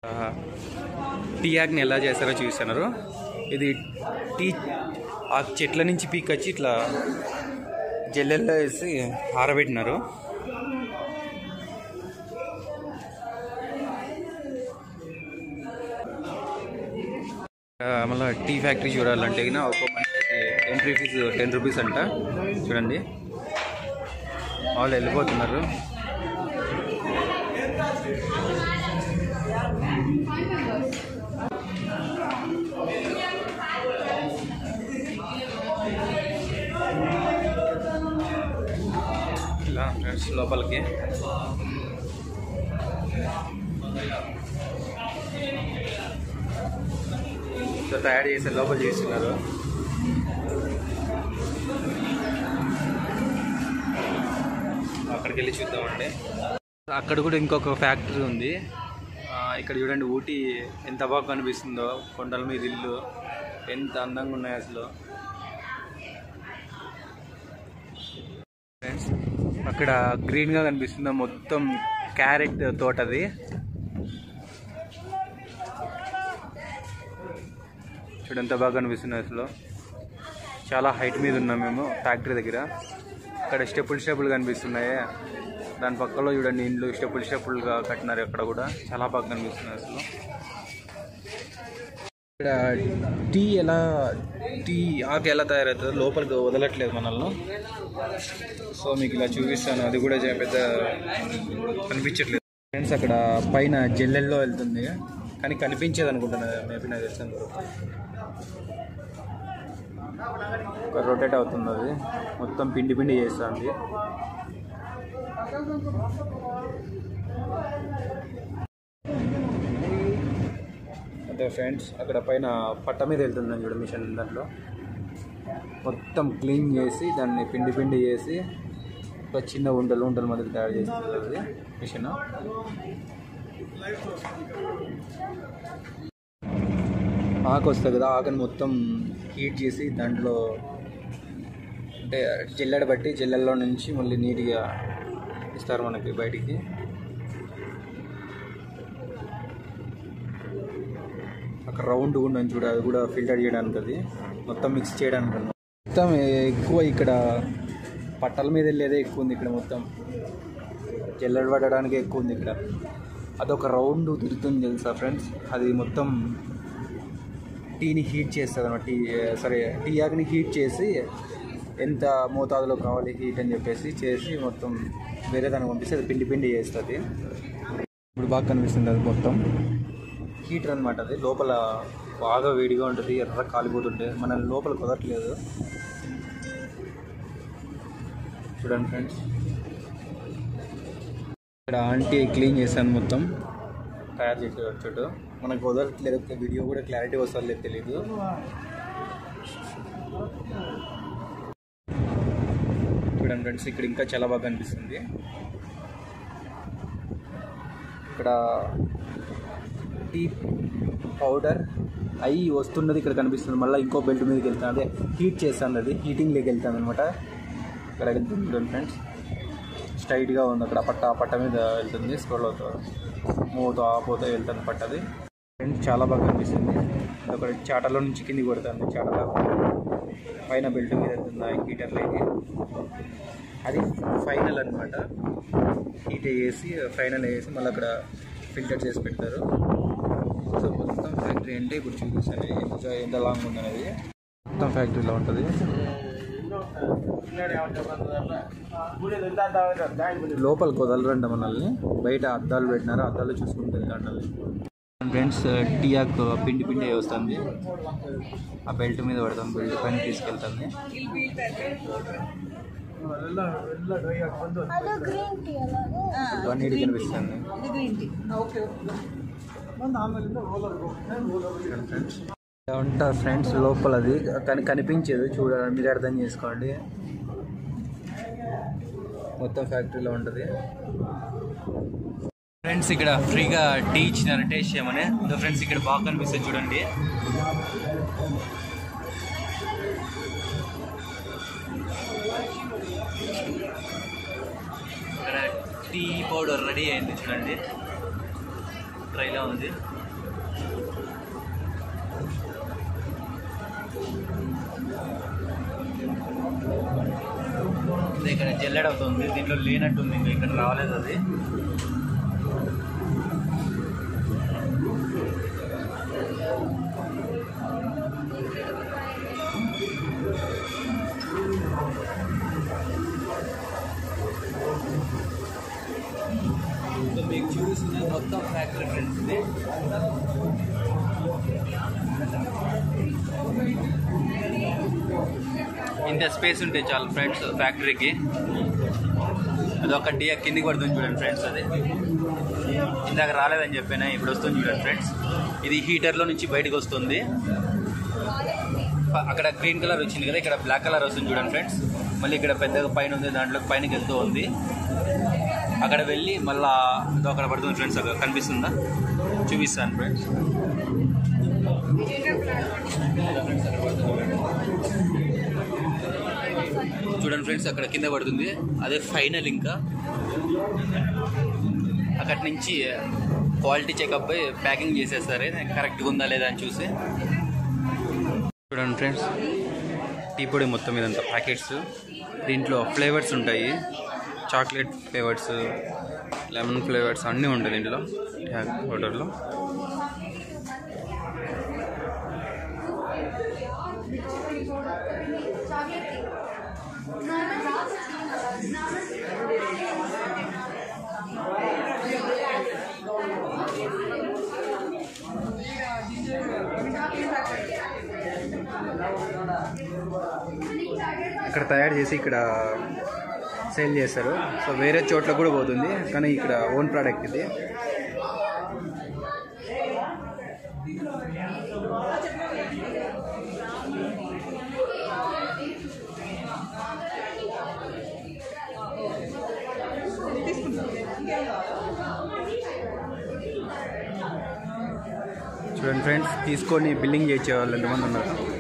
Tea ఆక్ని ఎలా చేస్తారో చూస్తున్నారు ఇది టీ ఆ చెట్ల నుంచి పీకొచ్చి ఇట్లా జల్లెల్లో వేసి ఆరబెట్టినారు ఆ, మళ్ళీ టీ ఫ్యాక్టరీ చూడాలంటే గిన ఒక మనిషికి ఎంట్రీ ఫీజు టెన్ రూపీస్ అంట చూడండి వాళ్ళు వెళ్ళిపోతున్నారు ఇలా ఫ్రెండ్స్ లోపలికి సో తయారు చేసే లోపల చేస్తున్నారు అక్కడికి వెళ్ళి చూద్దామండి అక్కడ కూడా ఇంకొక ఫ్యాక్టరీ ఉంది ఆ, ఇక్కడ చూడండి ఊటీ ఎంత బాగా కనిపిస్తుందో కొండల మీద ఇల్లు ఎంత అందంగా ఉన్నాయి అసలు ఫ్రెండ్స్ అక్కడ గ్రీన్గా కనిపిస్తుందో మొత్తం క్యారెట్ తోటది చూడు ఎంత బాగా కనిపిస్తుంది అసలు చాలా హైట్ మీద ఉన్నాం మేము ఫ్యాక్టరీ దగ్గర అక్కడ స్టెప్పులు స్టెప్పులు కనిపిస్తున్నాయి దాని పక్కలో చూడండి ఇండ్లు స్టెప్పులు స్టెప్పులుగా కట్టినారు అక్కడ కూడా చాలా బాగా కనిపిస్తుంది అసలు ఇక్కడ టీ ఎలా టీ ఆకు ఎలా తయారవుతుందో లోపలికి వదలట్లేదు మనల్ని సో మీకు ఇలా చూపిస్తాను అది కూడా చే- పెద్ద కనిపించట్లేదు ఫ్రెండ్స్ అక్కడ పైన జల్లెల్లో వెళ్తుంది కానీ కనిపించేది అనుకుంటున్నా మేబీ నాకు తెలిసిన వరకు. ఒక రొటేట్ అవుతుంది అది మొత్తం పిండి పిండి చేస్తుంది అదే ఫ్రెండ్స్ అక్కడ పైన పట్ట మీద వెళ్తుందని చూడ మిషన్ దాంట్లో మొత్తం క్లీన్ చేసి దాన్ని పిండి పిండి చేసి ఒక చిన్న ఉండలు ఉండలు మాదిరి తయారు చేస్తుంది మిషన్ ఆకు వస్తుంది కదా ఆకుని మొత్తం హీట్ చేసి దాంట్లో అంటే జల్లెడ బట్టి జల్లెల్లో నుంచి మళ్ళీ నీట్గా ఇస్తారు మనకి బయటికి అక్కడ రౌండ్ కూడా చూడ అది కూడా ఫిల్టర్ చేయడానికి అది మొత్తం మిక్స్ చేయడానికి అన్నమాట. మొత్తం ఎక్కువ ఇక్కడ పట్టల మీద వెళ్ళేదే ఎక్కువ ఉంది ఇక్కడ మొత్తం జల్లెడ పడడానికి ఎక్కువ ఉంది ఇక్కడ అదొక రౌండ్ తిరుగుతుంది తెలుసా ఫ్రెండ్స్ అది మొత్తం టీని హీట్ చేస్తుంది అన్నమాట టీ సరే టీ ఆకుని హీట్ చేసి ఎంత మోతాదులో కావాలి హీట్ అని చెప్పేసి చేసి మొత్తం వేరే దానికి పంపిస్తే అది పిండి పిండి చేస్తుంది ఇప్పుడు బాగా కనిపిస్తుంది అది మొత్తం హీటర్ అనమాట అది లోపల బాగా వేడిగా ఉంటుంది ఎర్ర కాలిపోతుంటే మన లోపల కుదరట్లేదు చూడండి ఫ్రెండ్స్ ఇక్కడ ఆంటీ క్లీన్ చేశాను మొత్తం తయారు చేసే వచ్చాడు మనకు కుదరట్లేదు వీడియో కూడా క్లారిటీ వస్తుంది లేదు తెలీదు చూడండి ఫ్రెండ్స్ ఇక్కడ ఇంకా చాలా బాగా కనిపిస్తుంది ఇక్కడ టీ పౌడర్ అయి వస్తున్నది ఇక్కడ కనిపిస్తుంది మళ్ళీ ఇంకో బెల్ట్ మీదకి వెళ్తాను అదే హీట్ చేస్తాను అది హీటింగ్లోకి వెళ్తాను అనమాట ఇక్కడ వెళ్తుంది చూడండి ఫ్రెండ్స్ స్ట్రైట్గా ఉంది అక్కడ పట్ట ఆ పట్ట మీద వెళ్తుంది స్క్రోల్ అవుతుంది మూతో ఆపోతే వెళ్తుంది పట్టది ఫ్రెండ్స్ చాలా బాగా కనిపిస్తుంది అక్కడ చాటలో నుంచి కింది కొడుతుంది చాటలో పైన బెల్ట్ మీద వెళ్తుంది ఆ హీటర్లోకి అది ఫైనల్ అనమాట హీట్ వేసి ఫైనల్ వేసి మళ్ళీ అక్కడ ఫిల్టర్ చేసి పెడతారు సో మొత్తం ఫ్యాక్టరీ అంటే ఇప్పుడు చూపిస్తాను ఎంత ఎంత లాంగ్ ఉందనేది మొత్తం ఫ్యాక్టరీలో ఉంటుంది లోపల కుదలరంట మనల్ని బయట అద్దాలు పెట్టినారు అద్దాలు చూసుకుంటుంది అంటారు ఫ్రెండ్స్ టీ ఆకు పిండి పిండి వస్తుంది ఆ బెల్ట్ మీద పడతాం బెల్ట్ పైన తీసుకెళ్తుంది ಅದು ಗ್ರೀನ್ ಟೀ ಅಲ್ಲ ಅದು అన్నిటి కనిపిస్తుంది ಇದು ಗ್ರೀನ್ ಟೀ ఫ్రెండ్స్ ఉంటా ఫ్రెండ్స్ లోపలది కానీ కనిపించేది చూడాలి మీరు అర్థం చేసుకోండి మొత్తం ఫ్యాక్టరీలో ఉంటుంది ఫ్రెండ్స్ ఇక్కడ ఫ్రీగా టీ ఇచ్చినారు టేస్ట్ చేయమని ఫ్రెండ్స్ ఇక్కడ బాగా కనిపిస్తుంది చూడండి ఇక్కడ టీ పౌడర్ రెడీ అయింది చూడండి ట్రైలో ఉంది ఇది ఇక్కడ జల్లెడ అవుతుంది దీంట్లో లేనట్టుంది ఇంకా ఇక్కడ రావలేదు అది సో మీకు చూపిస్తుంది మొత్తం ఫ్యాక్టరీ ఫ్రెండ్స్ ఇది ఇంత స్పేస్ ఉంటే చాలు ఫ్రెండ్స్ ఫ్యాక్టరీకి అది ఒక డి కిందికి పడుతుంది చూడండి ఫ్రెండ్స్ అది ఇందాక రాలేదని చెప్పాను ఇప్పుడు వస్తుంది చూడండి ఫ్రెండ్స్ ఇది హీటర్లో నుంచి బయటకు వస్తుంది ప- అక్కడ గ్రీన్ కలర్ వచ్చింది కదా ఇక్కడ బ్లాక్ కలర్ వస్తుంది చూడండి ఫ్రెండ్స్ మళ్ళీ ఇక్కడ పెద్దగా పైన ఉంది దాంట్లో పైనకి వెళ్తూ ఉంది అక్కడ వెళ్ళి మళ్ళా ఇదో అక్కడ పడుతుంది ఫ్రెండ్స్ అక్కడ కనిపిస్తుందా చూపిస్తాను ఫ్రెండ్స్ చూడండి ఫ్రెండ్స్ అక్కడ కింద పడుతుంది అదే ఫైనల్ ఇంకా అక్కడి నుంచి క్వాలిటీ చెకప్ అయి ప్యాకింగ్ చేసేస్తారు కరెక్ట్గా ఉందా లేదా అని చూసి చూడండి ఫ్రెండ్స్ టీ పొడి మొత్తం ఇదంతా ప్యాకెట్స్ దీంట్లో ఫ్లేవర్స్ ఉంటాయి చాక్లెట్ ఫ్లేవర్స్ లెమన్ ఫ్లేవర్స్ అన్నీ ఉంటాయి దీంట్లో ట్యాగ్ పౌడర్లో ఇక్కడ తయారు చేసి ఇక్కడ సేల్ చేస్తారు సో వేరే చోట్ల కూడా పోతుంది కానీ ఇక్కడ ఓన్ ప్రోడక్ట్ ఇది చూడండి ఫ్రెండ్స్ తీసుకొని బిల్లింగ్ చేసే వాళ్ళు ఎంతమంది ఉన్నారు